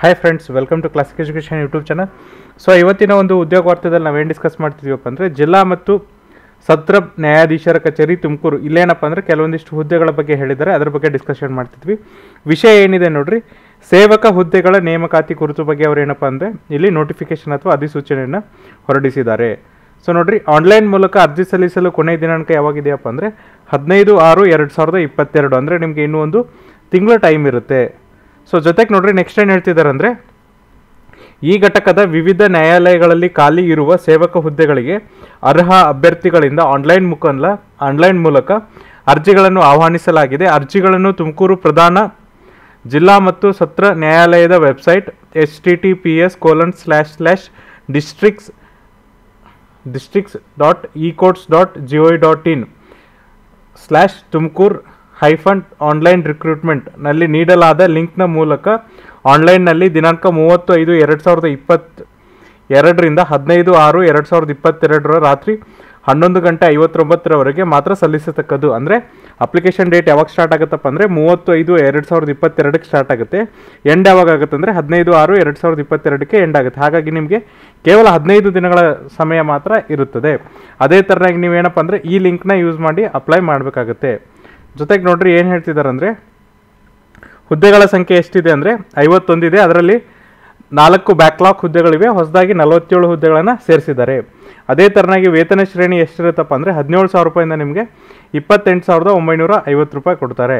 hi friends welcome to Classic education YouTube channel so ಇವತ್ತಿನ ಒಂದು ಉದ್ಯೋಗ ವಾರ್ತೆದಲ್ಲಿ ನಾವೇನು ಡಿಸ್ಕಸ್ ಮಾಡ್ತಿದ್ದೀವಪ್ಪ ಅಂದರೆ ಜಿಲ್ಲಾ ಮತ್ತು ಸತ್ರ ನ್ಯಾಯಾಧೀಶರ ಕಚೇರಿ ತುಮಕೂರು ಇಲ್ಲೇನಪ್ಪ ಅಂದರೆ ಕೆಲವೊಂದಿಷ್ಟು ಹುದ್ದೆಗಳ ಬಗ್ಗೆ ಹೇಳಿದ್ದಾರೆ ಅದರ ಬಗ್ಗೆ ಡಿಸ್ಕಷನ್ ಮಾಡ್ತಿದ್ವಿ ವಿಷಯ ಏನಿದೆ ನೋಡ್ರಿ ಸೇವಕ ಹುದ್ದೆಗಳ ನೇಮಕಾತಿ ಕುರಿತು ಬಗ್ಗೆ ಅವ್ರು ಏನಪ್ಪ ಅಂದರೆ ಇಲ್ಲಿ ನೋಟಿಫಿಕೇಶನ್ ಅಥವಾ ಅಧಿಸೂಚನೆಯನ್ನು ಹೊರಡಿಸಿದ್ದಾರೆ ಸೊ ನೋಡ್ರಿ ಆನ್ಲೈನ್ ಮೂಲಕ ಅರ್ಜಿ ಸಲ್ಲಿಸಲು ಕೊನೆಯ ದಿನಾಂಕ ಯಾವಾಗಿದೆಯಪ್ಪ ಅಂದರೆ ಹದಿನೈದು ಆರು ಎರಡು ಸಾವಿರದ ಇಪ್ಪತ್ತೆರಡು ಅಂದರೆ ನಿಮಗೆ ಇನ್ನೂ ಒಂದು ತಿಂಗಳ ಟೈಮ್ ಇರುತ್ತೆ ಸೊ ಜೊತೆಗೆ ನೋಡ್ರಿ ನೆಕ್ಸ್ಟ್ ಏನು ಹೇಳ್ತಿದ್ದಾರೆ ಅಂದರೆ ಈ ಘಟಕದ ವಿವಿಧ ನ್ಯಾಯಾಲಯಗಳಲ್ಲಿ ಖಾಲಿ ಇರುವ ಸೇವಕ ಹುದ್ದೆಗಳಿಗೆ ಅರ್ಹ ಅಭ್ಯರ್ಥಿಗಳಿಂದ ಆನ್ಲೈನ್ ಮುಖಾಂತರ ಆನ್ಲೈನ್ ಮೂಲಕ ಅರ್ಜಿಗಳನ್ನು ಆಹ್ವಾನಿಸಲಾಗಿದೆ ಅರ್ಜಿಗಳನ್ನು ತುಮಕೂರು ಪ್ರಧಾನ ಜಿಲ್ಲಾ ಮತ್ತು ಸತ್ರ ನ್ಯಾಯಾಲಯದ website H T T P S colon slash slash districts districts dot E courts dot G O dot in slash Tumakuru hyphen online recruitment ನಲ್ಲಿ ನೀಡಲಾದ ಲಿಂಕ್ನ ಮೂಲಕ ಆನ್ಲೈನ್ನಲ್ಲಿ ದಿನಾಂಕ ಮೂವತ್ತು ಐದು ಎರಡು ಸಾವಿರದ ಇಪ್ಪತ್ತು ಎರಡರಿಂದ ಹದಿನೈದು ಆರು ಎರಡು ಸಾವಿರದ ಇಪ್ಪತ್ತೆರಡರ ರಾತ್ರಿ ಹನ್ನೊಂದು ಗಂಟೆ ಐವತ್ತೊಂಬತ್ತರವರೆಗೆ ಮಾತ್ರ ಸಲ್ಲಿಸತಕ್ಕದ್ದು ಅಂದರೆ ಅಪ್ಲಿಕೇಶನ್ ಡೇಟ್ ಯಾವಾಗ ಸ್ಟಾರ್ಟ್ ಆಗುತ್ತಪ್ಪ ಅಂದರೆ ಮೂವತ್ತು ಐದು ಎರಡು ಸಾವಿರದ ಇಪ್ಪತ್ತೆರಡಕ್ಕೆ ಸ್ಟಾರ್ಟ್ ಆಗುತ್ತೆ ಎಂಡ್ ಯಾವಾಗ ಆಗುತ್ತೆ ಅಂದರೆ ಹದಿನೈದು ಆರು ಎರಡು ಸಾವಿರದ ಇಪ್ಪತ್ತೆರಡಕ್ಕೆ ಎಂಡ್ ಆಗುತ್ತೆ ಹಾಗಾಗಿ ನಿಮಗೆ ಕೇವಲ ಹದಿನೈದು ದಿನಗಳ ಸಮಯ ಮಾತ್ರ ಇರುತ್ತದೆ ಅದೇ ಥರನಾಗಿ ನೀವೇನಪ್ಪ ಅಂದರೆ ಈ ಲಿಂಕ್ನ ಯೂಸ್ ಮಾಡಿ ಅಪ್ಲೈ ಮಾಡಬೇಕಾಗುತ್ತೆ ಜೊತೆಗೆ ನೋಡ್ರಿ ಏನು ಹೇಳ್ತಿದ್ದಾರೆ ಅಂದರೆ ಹುದ್ದೆಗಳ ಸಂಖ್ಯೆ ಎಷ್ಟಿದೆ ಅಂದರೆ ಐವತ್ತೊಂದಿದೆ ಅದರಲ್ಲಿ ನಾಲ್ಕು ಬ್ಯಾಕ್ಲಾಗ್ ಹುದ್ದೆಗಳಿವೆ ಹೊಸದಾಗಿ ನಲವತ್ತೇಳು ಹುದ್ದೆಗಳನ್ನು ಸೇರಿಸಿದ್ದಾರೆ ಅದೇ ಥರನಾಗಿ ವೇತನ ಶ್ರೇಣಿ ಎಷ್ಟಿರುತ್ತಪ್ಪ ಅಂದರೆ ಹದಿನೇಳು ಸಾವಿರ ರೂಪಾಯಿಂದ ನಿಮಗೆ ಇಪ್ಪತ್ತೆಂಟು ಸಾವಿರದ ಒಂಬೈನೂರ ಐವತ್ತು ರೂಪಾಯಿ ಕೊಡ್ತಾರೆ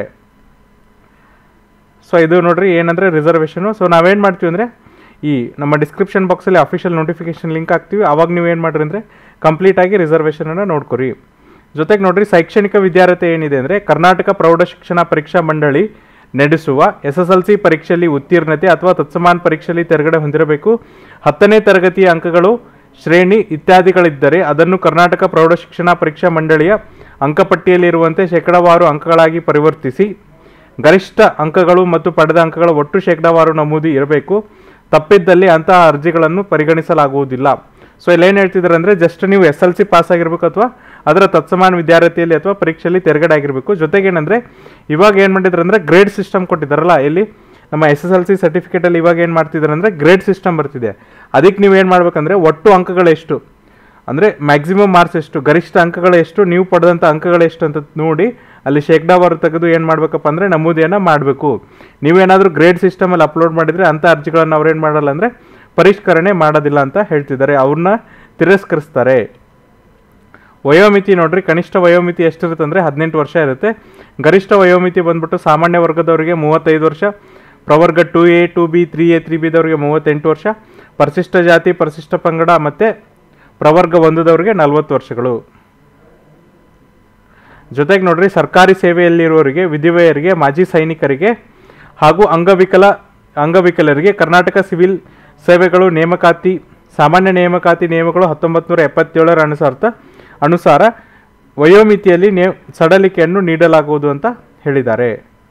ಸೊ ಇದು ನೋಡ್ರಿ ಏನಂದರೆ ರಿಸರ್ವೇಷನು ಸೊ ನಾವೇನು ಮಾಡ್ತೀವಿ ಅಂದರೆ ಈ ನಮ್ಮ ಡಿಸ್ಕ್ರಿಪ್ಷನ್ ಬಾಕ್ಸಲ್ಲಿ ಅಫಿಷಿಯಲ್ ನೋಟಿಫಿಕೇಶನ್ ಲಿಂಕ್ ಹಾಕ್ತೀವಿ ಅವಾಗ ನೀವು ಏನು ಮಾಡಿರಿ ಅಂದರೆ ಕಂಪ್ಲೀಟಾಗಿ ರಿಸರ್ವೇಷನನ್ನು ನೋಡ್ಕೊರಿ ಜೊತೆಗೆ ನೋಡ್ರಿ ಶೈಕ್ಷಣಿಕ ವಿದ್ಯಾರ್ಹತೆ ಏನಿದೆ ಅಂದರೆ ಕರ್ನಾಟಕ ಪ್ರೌಢಶಿಕ್ಷಣ ಪರೀಕ್ಷಾ ಮಂಡಳಿ ನಡೆಸುವ ಎಸ್ ಎಸ್ ಎಲ್ ಸಿ ಪರೀಕ್ಷೆಯಲ್ಲಿ ಉತ್ತೀರ್ಣತೆ ಅಥವಾ ತತ್ಸಮಾನ ಪರೀಕ್ಷೆಯಲ್ಲಿ ತೆರಗಡೆ ಹೊಂದಿರಬೇಕು ಹತ್ತನೇ ತರಗತಿಯ ಅಂಕಗಳು ಶ್ರೇಣಿ ಇತ್ಯಾದಿಗಳಿದ್ದರೆ ಅದನ್ನು ಕರ್ನಾಟಕ ಪ್ರೌಢಶಿಕ್ಷಣ ಪರೀಕ್ಷಾ ಮಂಡಳಿಯ ಅಂಕಪಟ್ಟಿಯಲ್ಲಿರುವಂತೆ ಶೇಕಡಾವಾರು ಅಂಕಗಳಾಗಿ ಪರಿವರ್ತಿಸಿ ಗರಿಷ್ಠ ಅಂಕಗಳು ಮತ್ತು ಪಡೆದ ಅಂಕಗಳ ಒಟ್ಟು ಶೇಕಡಾವಾರು ನಮೂದು ಇರಬೇಕು ತಪ್ಪಿದ್ದಲ್ಲಿ ಅಂತಹ ಅರ್ಜಿಗಳನ್ನು ಪರಿಗಣಿಸಲಾಗುವುದಿಲ್ಲ ಸೊ ಇಲ್ಲಿ ಏನು ಹೇಳ್ತಿದ್ದಾರೆ ಅಂದರೆ ಜಸ್ಟ್ ನೀವು ಎಸ್ ಎಲ್ ಸಿ ಪಾಸ್ ಆಗಿರ್ಬೇಕು ಅಥವಾ ಅದರ ತತ್ಸಮಾನ ವಿದ್ಯಾರ್ಥಿಯಲ್ಲಿ ಅಥವಾ ಪರೀಕ್ಷೆಯಲ್ಲಿ ತೆರಗಡೆ ಆಗಿರಬೇಕು ಜೊತೆಗೆ ಏನಂದರೆ ಇವಾಗ ಏನು ಮಾಡಿದ್ರು ಅಂದರೆ ಗ್ರೇಡ್ ಸಿಸ್ಟಮ್ ಕೊಟ್ಟಿದ್ದಾರಲ್ಲ ಇಲ್ಲಿ ನಮ್ಮ ಎಸ್ ಎಸ್ ಎಲ್ ಸಿ ಸರ್ಟಿಫಿಕೇಟಲ್ಲಿ ಇವಾಗ ಏನು ಮಾಡ್ತಿದ್ದಾರೆ ಅಂದರೆ ಗ್ರೇಡ್ ಸಿಸ್ಟಮ್ ಬರ್ತಿದೆ ಅದಕ್ಕೆ ನೀವು ಏನು ಮಾಡ್ಬೇಕಂದ್ರೆ ಒಟ್ಟು ಅಂಕಗಳು ಎಷ್ಟು ಅಂದರೆ ಮ್ಯಾಕ್ಸಿಮಮ್ ಮಾರ್ಕ್ಸ್ ಎಷ್ಟು ಗರಿಷ್ಠ ಅಂಕಗಳು ಎಷ್ಟು ನೀವು ಪಡೆದಂಥ ಅಂಕಗಳು ಎಷ್ಟು ಅಂತ ನೋಡಿ ಅಲ್ಲಿ ಶೇಕಡಾವಾರು ತೆಗೆದು ಏನು ಮಾಡಬೇಕಪ್ಪ ಅಂದರೆ ನಮೂದಿಯನ್ನು ಮಾಡಬೇಕು ನೀವೇನಾದರೂ ಗ್ರೇಡ್ ಸಿಸ್ಟಮಲ್ಲಿ ಅಪ್ಲೋಡ್ ಮಾಡಿದರೆ ಅಂಥ ಅರ್ಜಿಗಳನ್ನು ಅವ್ರು ಏನು ಮಾಡಲ್ಲ ಅಂದರೆ ಪರಿಷ್ಕರಣೆ ಮಾಡೋದಿಲ್ಲ ಅಂತ ಹೇಳ್ತಿದ್ದಾರೆ ಅವ್ರನ್ನ ತಿರಸ್ಕರಿಸ್ತಾರೆ ವಯೋಮಿತಿ ನೋಡ್ರಿ ಕನಿಷ್ಠ ವಯೋಮಿತಿ ಎಷ್ಟಿರುತ್ತೆ ಅಂದರೆ ಹದಿನೆಂಟು ವರ್ಷ ಇರುತ್ತೆ ಗರಿಷ್ಠ ವಯೋಮಿತಿ ಬಂದ್ಬಿಟ್ಟು ಸಾಮಾನ್ಯ ವರ್ಗದವರಿಗೆ ಮೂವತ್ತೈದು ವರ್ಷ ಪ್ರವರ್ಗ two A two B three A three ಬಿದವರಿಗೆ ಮೂವತ್ತೆಂಟು ವರ್ಷ ಪರಿಶಿಷ್ಟ ಜಾತಿ ಪರಿಶಿಷ್ಟ ಪಂಗಡ ಮತ್ತು ಪ್ರವರ್ಗ ಒಂದದವರಿಗೆ ನಲವತ್ತು ವರ್ಷಗಳು ಜೊತೆಗೆ ನೋಡ್ರಿ ಸರ್ಕಾರಿ ಸೇವೆಯಲ್ಲಿರುವವರಿಗೆ ವಿಧಿವೆಯರಿಗೆ ಮಾಜಿ ಸೈನಿಕರಿಗೆ ಹಾಗೂ ಅಂಗವಿಕಲ ಅಂಗವಿಕಲರಿಗೆ ಕರ್ನಾಟಕ ಸಿವಿಲ್ ಸೇವೆಗಳು ನೇಮಕಾತಿ ಸಾಮಾನ್ಯ ನೇಮಕಾತಿ ನಿಯಮಗಳು ಹತ್ತೊಂಬತ್ತು ನೂರ ಎಪ್ಪತ್ತೇಳರ ಅನುಸಾರ ಅನುಸಾರ ವಯೋಮಿತಿಯಲ್ಲಿ ನೇ ಸಡಲಿಕೆಯನ್ನು ನೀಡಲಾಗುವುದು ಅಂತ ಹೇಳಿದ್ದಾರೆ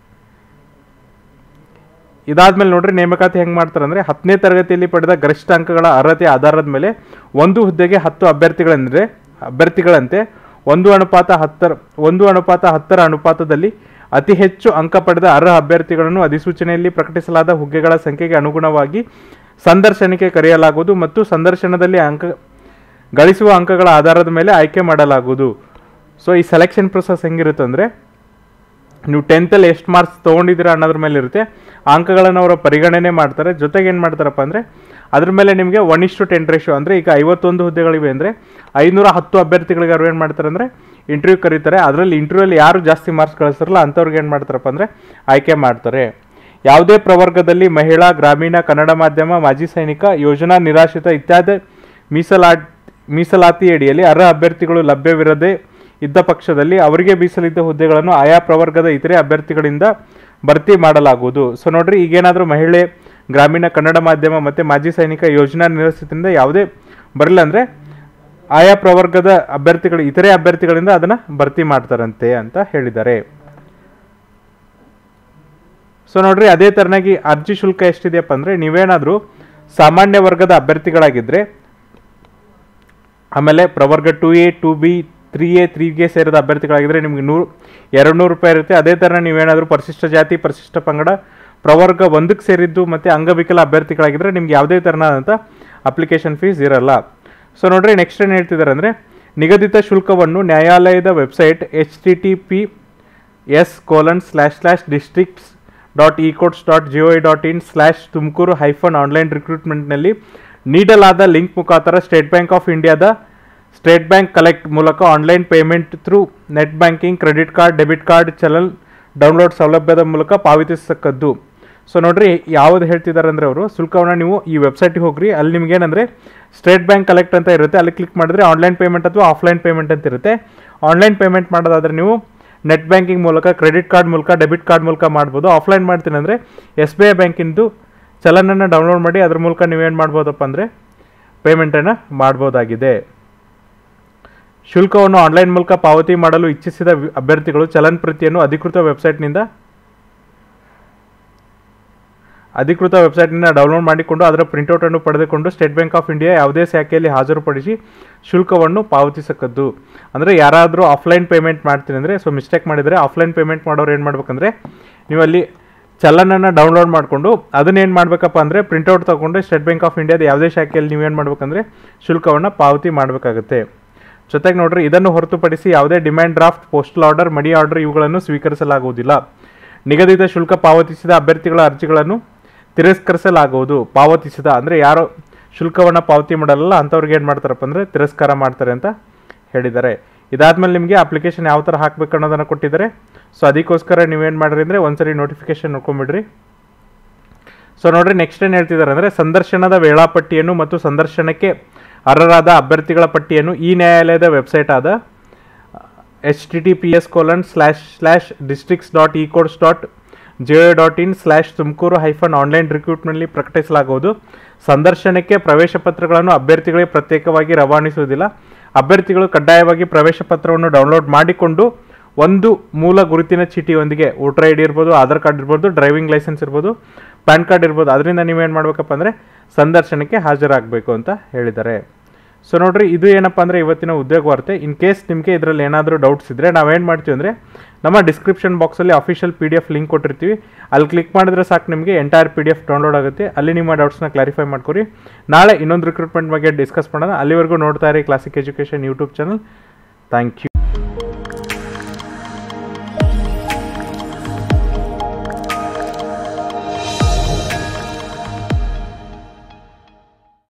ಇದಾದ್ಮೇಲೆ ನೋಡ್ರಿ ನೇಮಕಾತಿ ಹೆಂಗೆ ಮಾಡ್ತಾರೆ ಅಂದರೆ ಹತ್ತನೇ ತರಗತಿಯಲ್ಲಿ ಪಡೆದ ಗರಿಷ್ಠ ಅಂಕಗಳ ಅರ್ಹತೆ ಆಧಾರದ ಮೇಲೆ ಒಂದು ಹುದ್ದೆಗೆ ಹತ್ತು ಅಭ್ಯರ್ಥಿಗಳೆಂದರೆ ಅಭ್ಯರ್ಥಿಗಳಂತೆ ಒಂದು ಅನುಪಾತ ಹತ್ತರ ಒಂದು ಅನುಪಾತ ಹತ್ತರ ಅನುಪಾತದಲ್ಲಿ ಅತಿ ಹೆಚ್ಚು ಅಂಕ ಪಡೆದ ಅರ್ಹ ಅಭ್ಯರ್ಥಿಗಳನ್ನು ಅಧಿಸೂಚನೆಯಲ್ಲಿ ಪ್ರಕಟಿಸಲಾದ ಹುದ್ದೆಗಳ ಸಂಖ್ಯೆಗೆ ಅನುಗುಣವಾಗಿ ಸಂದರ್ಶನಕ್ಕೆ ಕರೆಯಲಾಗುವುದು ಮತ್ತು ಸಂದರ್ಶನದಲ್ಲಿ ಅಂಕ ಗಳಿಸುವ ಅಂಕಗಳ ಆಧಾರದ ಮೇಲೆ ಆಯ್ಕೆ ಮಾಡಲಾಗುವುದು ಸೊ ಈ ಸೆಲೆಕ್ಷನ್ ಪ್ರೊಸೆಸ್ ಹೆಂಗಿರುತ್ತೆ ಅಂದರೆ ನೀವು ಟೆಂತಲ್ಲಿ ಎಷ್ಟು ಮಾರ್ಕ್ಸ್ ತೊಗೊಂಡಿದ್ದೀರಾ ಅನ್ನೋದ್ರ ಮೇಲೆ ಇರುತ್ತೆ ಆ ಅಂಕಗಳನ್ನು ಅವರು ಪರಿಗಣನೆ ಮಾಡ್ತಾರೆ ಜೊತೆಗೆ ಏನು ಮಾಡ್ತಾರಪ್ಪ ಅಂದರೆ ಅದ್ರ ಮೇಲೆ ನಿಮಗೆ ಒನ್ ಇಷ್ಟು ಟೆನ್ ರೇಷೋ ಅಂದರೆ ಈಗ ಐವತ್ತೊಂದು ಹುದ್ದೆಗಳಿವೆ ಅಂದರೆ ಐನೂರ ಹತ್ತು ಅಭ್ಯರ್ಥಿಗಳಿಗೆ ಅವ್ರು ಏನು ಮಾಡ್ತಾರೆ ಅಂದರೆ ಇಂಟರ್ವ್ಯೂ ಕರೀತಾರೆ ಅದರಲ್ಲಿ ಇಂಟರ್ವ್ಯೂಲ್ಲಿ ಯಾರು ಜಾಸ್ತಿ ಮಾರ್ಕ್ಸ್ ಕಳಿಸ್ತಾರಲ್ಲ ಅಂಥವ್ರಿಗೆ ಏನು ಮಾಡ್ತಾರಪ್ಪ ಅಂದರೆ ಆಯ್ಕೆ ಮಾಡ್ತಾರೆ ಯಾವುದೇ ಪ್ರವರ್ಗದಲ್ಲಿ ಮಹಿಳಾ ಗ್ರಾಮೀಣ ಕನ್ನಡ ಮಾಧ್ಯಮ ಮಾಜಿ ಸೈನಿಕ ಯೋಜನಾ ನಿರಾಶ್ರಿತ ಇತ್ಯಾದಿ ಮೀಸಲಾ ಮೀಸಲಾತಿ ಅಡಿಯಲ್ಲಿ ಅರ್ಹ ಅಭ್ಯರ್ಥಿಗಳು ಲಭ್ಯವಿರದೆ ಇದ್ದ ಪಕ್ಷದಲ್ಲಿ ಅವರಿಗೆ ಮೀಸಲಿದ್ದ ಹುದ್ದೆಗಳನ್ನು ಆಯಾ ಪ್ರವರ್ಗದ ಇತರೆ ಅಭ್ಯರ್ಥಿಗಳಿಂದ ಭರ್ತಿ ಮಾಡಲಾಗುವುದು ಸೊ ನೋಡ್ರಿ ಈಗೇನಾದರೂ ಮಹಿಳೆ ಗ್ರಾಮೀಣ ಕನ್ನಡ ಮಾಧ್ಯಮ ಮತ್ತು ಮಾಜಿ ಸೈನಿಕ ಯೋಜನಾ ನಿರಾಶ್ರಿತದಿಂದ ಯಾವುದೇ ಬರಲಿಲ್ಲ ಅಂದರೆ ಆಯಾ ಪ್ರವರ್ಗದ ಅಭ್ಯರ್ಥಿಗಳು ಇತರೆ ಅಭ್ಯರ್ಥಿಗಳಿಂದ ಅದನ್ನು ಭರ್ತಿ ಮಾಡ್ತಾರಂತೆ ಅಂತ ಹೇಳಿದ್ದಾರೆ ಸೊ ನೋಡ್ರಿ ಅದೇ ಥರನಾಗಿ ಅರ್ಜಿ ಶುಲ್ಕ ಎಷ್ಟಿದೆಯಪ್ಪ ಅಂದರೆ ನೀವೇನಾದರೂ ಸಾಮಾನ್ಯ ವರ್ಗದ ಅಭ್ಯರ್ಥಿಗಳಾಗಿದ್ದರೆ ಆಮೇಲೆ ಪ್ರವರ್ಗ two A two B three A ತ್ರೀಗೆ ಸೇರಿದ ಅಭ್ಯರ್ಥಿಗಳಾಗಿದ್ದರೆ ನಿಮಗೆ ನೂರು ಎರಡು ನೂರು ರೂಪಾಯಿ ಇರುತ್ತೆ ಅದೇ ಥರ ನೀವೇನಾದರೂ ಪರಿಶಿಷ್ಟ ಜಾತಿ ಪರಿಶಿಷ್ಟ ಪಂಗಡ ಪ್ರವರ್ಗ ಒಂದಕ್ಕೆ ಸೇರಿದ್ದು ಮತ್ತು ಅಂಗವಿಕಲ ಅಭ್ಯರ್ಥಿಗಳಾಗಿದ್ದರೆ ನಿಮ್ಗೆ ಯಾವುದೇ ಥರನಾದಂಥ ಅಪ್ಲಿಕೇಶನ್ ಫೀಸ್ ಇರಲ್ಲ ಸೊ ನೋಡ್ರಿ ನೆಕ್ಸ್ಟ್ ಏನು ಹೇಳ್ತಿದ್ದಾರೆ ಅಂದರೆ ನಿಗದಿತ ಶುಲ್ಕವನ್ನು ನ್ಯಾಯಾಲಯದ website H T T P S colon slash slash districts dot E courts dot G I dot in slash Tumakuru hyphen online ರಿಕ್ರೂಟ್ಮೆಂಟ್ನಲ್ಲಿ ನೀಡಲಾದ ಲಿಂಕ್ ಮುಖಾಂತರ ಸ್ಟೇಟ್ ಬ್ಯಾಂಕ್ ಆಫ್ ಇಂಡಿಯಾದ ಸ್ಟೇಟ್ ಬ್ಯಾಂಕ್ ಕಲೆಕ್ಟ್ ಮೂಲಕ online payment through net banking credit card debit card challan download ಸೌಲಭ್ಯದ ಮೂಲಕ ಪಾವತಿಸತಕ್ಕದ್ದು so ನೋಡ್ರಿ ಯಾವ್ದು ಹೇಳ್ತಿದ್ದಾರೆ ಅಂದರೆ ಅವರು ಶುಲ್ಕವನ್ನು ನೀವು ಈ ವೆಬ್ಸೈಟಿಗೆ ಹೋಗ್ರಿ ಅಲ್ಲಿ ನಿಮ್ಗೆ ಏನಂದರೆ ಸ್ಟೇಟ್ ಬ್ಯಾಂಕ್ ಕಲೆಕ್ಟ್ ಅಂತ ಇರುತ್ತೆ ಅಲ್ಲಿ ಕ್ಲಿಕ್ ಮಾಡಿದ್ರೆ ಆನ್ಲೈನ್ ಪೇಮೆಂಟ್ ಅಥವಾ ಆಫ್ಲೈನ್ ಪೇಮೆಂಟ್ ಅಂತ ಇರುತ್ತೆ ಆನ್ಲೈನ್ ಪೇಮೆಂಟ್ ಮಾಡೋದಾದ್ರೆ ನೀವು ನೆಟ್ ಬ್ಯಾಂಕಿಂಗ್ ಮೂಲಕ ಕ್ರೆಡಿಟ್ ಕಾರ್ಡ್ ಮೂಲಕ ಡೆಬಿಟ್ ಕಾರ್ಡ್ ಮೂಲಕ ಮಾಡ್ಬೋದು ಆಫ್ಲೈನ್ ಮಾಡ್ತೀನಿ ಅಂದರೆ ಎಸ್ ಬಿ ಐ ಬ್ಯಾಂಕಿಂದು ಚಲನನ್ನು ಡೌನ್ಲೋಡ್ ಮಾಡಿ ಅದ್ರ ಮೂಲಕ ನೀವೇನು ಮಾಡ್ಬೋದಪ್ಪ ಅಂದರೆ ಪೇಮೆಂಟನ್ನು ಮಾಡ್ಬೋದಾಗಿದೆ ಶುಲ್ಕವನ್ನು ಆನ್ಲೈನ್ ಮೂಲಕ ಪಾವತಿ ಮಾಡಲು ಇಚ್ಛಿಸಿದ ವಿ- ಅಭ್ಯರ್ಥಿಗಳು ಚಲನ್ ಪ್ರತಿಯನ್ನು ಅಧಿಕೃತ ವೆಬ್ಸೈಟ್ನಿಂದ ಅಧಿಕೃತ ವೆಬ್ಸೈಟ್ನಿಂದ ಡೌನ್ಲೋಡ್ ಮಾಡಿಕೊಂಡು ಅದರ ಪ್ರಿಂಟೌಟನ್ನು ಪಡೆದುಕೊಂಡು ಸ್ಟೇಟ್ ಬ್ಯಾಂಕ್ ಆಫ್ ಇಂಡಿಯಾ ಯಾವುದೇ ಶಾಖೆಯಲ್ಲಿ ಹಾಜರುಪಡಿಸಿ ಶುಲ್ಕವನ್ನು ಪಾವತಿಸಕ್ಕದ್ದು ಅಂದರೆ ಯಾರಾದರೂ ಆಫ್ಲೈನ್ ಪೇಮೆಂಟ್ ಮಾಡ್ತೀನಿ ಅಂದರೆ ಸೊ ಮಿಸ್ಟೇಕ್ ಮಾಡಿದರೆ ಆಫ್ಲೈನ್ ಪೇಮೆಂಟ್ ಮಾಡೋರು ಏನು ಮಾಡ್ಬೇಕಂದ್ರೆ ನೀವು ಅಲ್ಲಿ ಚಲನನ್ನು ಡೌನ್ಲೋಡ್ ಮಾಡಿಕೊಂಡು ಅದನ್ನೇನು ಮಾಡಬೇಕಪ್ಪ ಅಂದರೆ ಪ್ರಿಂಟೌಟ್ ತೊಗೊಂಡು ಸ್ಟೇಟ್ ಬ್ಯಾಂಕ್ ಆಫ್ ಇಂಡಿಯಾದ ಯಾವುದೇ ಶಾಖೆಯಲ್ಲಿ ನೀವೇನು ಮಾಡ್ಬೇಕಂದ್ರೆ ಶುಲ್ಕವನ್ನು ಪಾವತಿ ಮಾಡಬೇಕಾಗುತ್ತೆ ಜೊತೆಗೆ ನೋಡ್ರಿ ಇದನ್ನು ಹೊರತುಪಡಿಸಿ ಯಾವುದೇ demand draft postal order money order ಇವುಗಳನ್ನು ಸ್ವೀಕರಿಸಲಾಗುವುದಿಲ್ಲ ನಿಗದಿತ ಶುಲ್ಕ ಪಾವತಿಸಿದ ಅಭ್ಯರ್ಥಿಗಳ ಅರ್ಜಿಗಳನ್ನು ತಿರಸ್ಕರಿಸಲಾಗುವುದು ಪಾವತಿಸಿದ ಅಂದರೆ ಯಾರು ಶುಲ್ಕವನ್ನು ಪಾವತಿ ಮಾಡಲ್ಲ ಅಂಥವ್ರಿಗೆ ಏನು ಮಾಡ್ತಾರಪ್ಪ ಅಂದರೆ ತಿರಸ್ಕಾರ ಮಾಡ್ತಾರೆ ಅಂತ ಹೇಳಿದ್ದಾರೆ ಇದಾದ್ಮೇಲೆ ನಿಮಗೆ ಅಪ್ಲಿಕೇಶನ್ ಯಾವ ಥರ ಹಾಕ್ಬೇಕು ಅನ್ನೋದನ್ನು ಕೊಟ್ಟಿದ್ದಾರೆ ಸೊ ಅದಕ್ಕೋಸ್ಕರ ನೀವೇನು ಮಾಡಿರಿ ಅಂದರೆ ಒಂದ್ಸರಿ ನೋಟಿಫಿಕೇಶನ್ ನೋಡ್ಕೊಂಬಿಡ್ರಿ ಸೊ ನೋಡ್ರಿ ನೆಕ್ಸ್ಟ್ ಏನು ಹೇಳ್ತಿದ್ದಾರೆ ಅಂದರೆ ಸಂದರ್ಶನದ ವೇಳಾಪಟ್ಟಿಯನ್ನು ಮತ್ತು ಸಂದರ್ಶನಕ್ಕೆ ಅರ್ಹರಾದ ಅಭ್ಯರ್ಥಿಗಳ ಪಟ್ಟಿಯನ್ನು ಈ ನ್ಯಾಯಾಲಯದ ವೆಬ್ಸೈಟ್ ಆದ H T T P S colon slash slash districts dot E courts dot G dot in slash Tumakuru hyphen online ರಿಕ್ರೂಟ್ಮೆಂಟ್ನಲ್ಲಿ ಪ್ರಕಟಿಸಲಾಗುವುದು ಸಂದರ್ಶನಕ್ಕೆ ಪ್ರವೇಶ ಪತ್ರಗಳನ್ನು ಅಭ್ಯರ್ಥಿಗಳಿಗೆ ಪ್ರತ್ಯೇಕವಾಗಿ ರವಾನಿಸುವುದಿಲ್ಲ ಅಭ್ಯರ್ಥಿಗಳು ಕಡ್ಡಾಯವಾಗಿ ಪ್ರವೇಶ ಪತ್ರವನ್ನು ಡೌನ್ಲೋಡ್ ಮಾಡಿಕೊಂಡು ಒಂದು ಮೂಲ ಗುರುತಿನ ಚೀಟಿಯೊಂದಿಗೆ ವೋಟರ್ ಐ ಡಿ ಇರ್ಬೋದು ಆಧಾರ್ ಕಾರ್ಡ್ ಇರ್ಬೋದು ಡ್ರೈವಿಂಗ್ ಲೈಸೆನ್ಸ್ ಇರ್ಬೋದು ಪ್ಯಾನ್ ಕಾರ್ಡ್ ಇರ್ಬೋದು ಅದರಿಂದ ನೀವೇನು ಮಾಡ್ಬೇಕಪ್ಪ ಅಂದರೆ ಸಂದರ್ಶನಕ್ಕೆ ಹಾಜರಾಗಬೇಕು ಅಂತ ಹೇಳಿದ್ದಾರೆ ಸೊ ನೋಡ್ರಿ ಇದು ಏನಪ್ಪ ಅಂದರೆ ಇವತ್ತಿನ ಉದ್ಯೋಗ ವಾರ್ತೆ ಇನ್ ಕೇಸ್ ನಿಮಗೆ ಇದರಲ್ಲಿ ಏನಾದರೂ ಡೌಟ್ಸ್ ಇದ್ದರೆ ನಾವೇನು ಮಾಡ್ತೀವಿ ಅಂದರೆ ನಮ್ಮ ಡಿಸ್ಕ್ರಿಪ್ಷನ್ ಬಾಕ್ಸಲ್ಲಿ official P D F link ಕೊಟ್ಟಿರ್ತೀವಿ ಅಲ್ಲಿ ಕ್ಲಿಕ್ ಮಾಡಿದ್ರೆ ಸಾಕು ನಿಮಗೆ entire P D F download ಆಗುತ್ತೆ ಅಲ್ಲಿ ನಿಮ್ಮ ಡೌಟ್ಸ್ನ ಕ್ಲಾರಿಫೈ ಮಾಡ್ಕೊರಿ ನಾಳೆ ಇನ್ನೊಂದು ರಿಕ್ರೂಟ್ಮೆಂಟ್ ಬಗ್ಗೆ ಡಿಸ್ಕಸ್ ಮಾಡೋಣ ಅಲ್ಲಿವರೆಗೂ ನೋಡ್ತಾ ಇರಿ classic education YouTube channel thank you